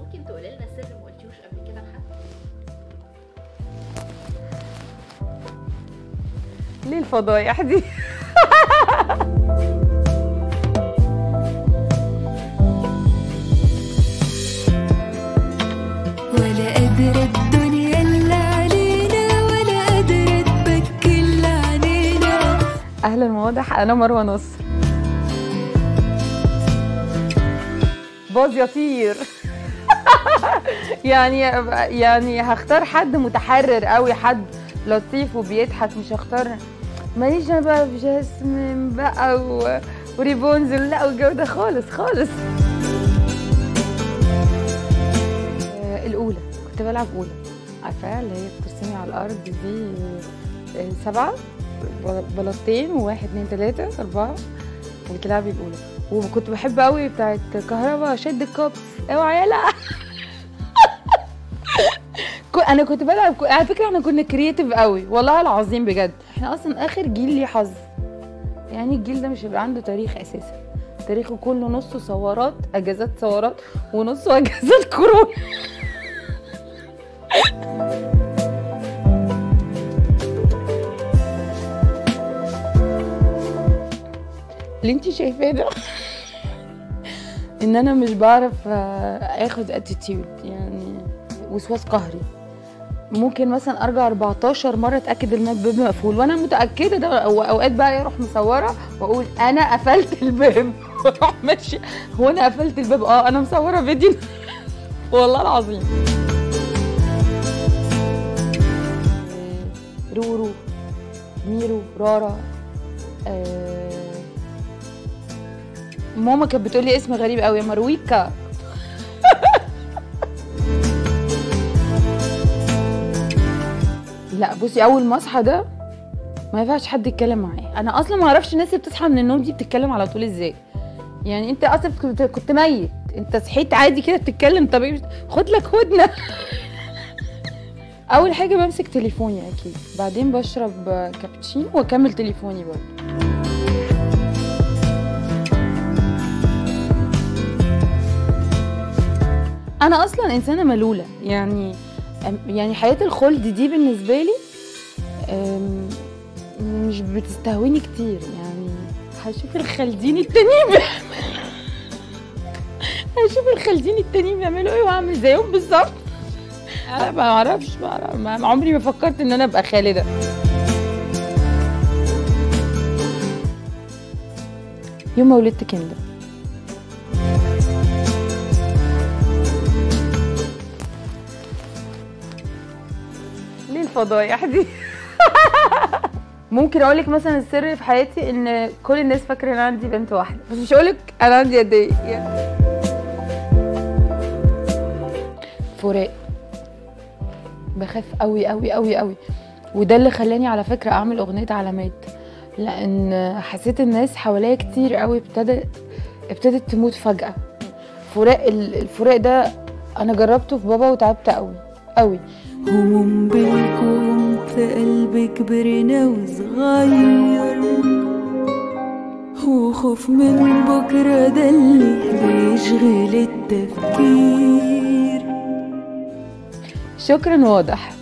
ممكن تقولي لنا سر ما قلتيهوش قبل كده لحد ليه الفضايح دي ولا قادرة الدنيا اللي علينا ولا قادرة تبكي اللي علينا اهلا واضح انا مروه نصر باظ يطير يعني يعني هختار حد متحرر قوي حد لطيف وبيضحك مش هختار ماليش انا بقى في جاسمين بقى و... وريبونز لا والجو ده خالص خالص آه، الاولى كنت بلعب اولى عارفاها اللي هي بترسمي على الارض دي آه، سبعه بل- بلاطين وواحد اتنين تلاته اربعه وبتلعبي الاولى وكنت بحب قوي بتاعت كهربا شد الكوبس اوعى يلا كو- انا كنت بلعب كو- على فكره احنا كنا كرييتيف قوي والله العظيم بجد احنا اصلا اخر جيل ليه حظ يعني الجيل ده مش هيبقى عنده تاريخ اساسا تاريخه كله نصه ثورات اجازات ثورات ونصه اجازات كورونا اللي انت شايفاه ده ان انا مش بعرف آه، اخد اتيتيود يعني وسواس قهري ممكن مثلا ارجع 14 مره اتاكد ان الباب مقفول وانا متاكده ده أو اوقات بقى اروح مصوره واقول انا قفلت الباب واروح ماشي هو انا قفلت الباب اه انا مصوره فيديو والله العظيم آه، رورو ميرو رارا آه، ماما كانت بتقول لي اسم غريب قوي مرويكا لا بصي اول ما اصحى ده ما ينفعش حد يتكلم معايا انا اصلا ما اعرفش الناس اللي بتصحى من النوم دي بتتكلم على طول ازاي يعني انت اصلا كنت كنت ميت انت صحيت عادي كده بتتكلم طب إيه؟ خد لك هدنه اول حاجه بمسك تليفوني اكيد بعدين بشرب كابتشينو واكمل تليفوني برضه انا اصلا انسانه ملوله يعني أم- يعني حياه الخلد دي بالنسبه لي أم، مش بتستهويني كتير يعني هشوف الخالدين التانيين بيعملوا- هشوف الخالدين التانيين بيعملوا ايه واعمل زيهم بالظبط انا ما اعرفش ما أعرف- ما- عمري ما فكرت ان انا ابقى خالده يوم ما ولدت كندا ليه الفضايح دي ممكن اقول لك مثلا السر في حياتي ان كل الناس فاكره ان انا عندي بنت واحده بس مش هقول لك انا عندي قد ايه يعني. فراق بخاف قوي قوي قوي قوي وده اللي خلاني على فكره اعمل اغنيه علامات لان حسيت الناس حواليا كتير قوي ابتدى ابتدت تموت فجاه فراق ال- الفراق ده انا جربته في بابا وتعبت قوي قوي هموم بالكون في قلبي كبرنا وصغير وخوف من بكرة ده اللي بيشغل التفكير شكرا واضح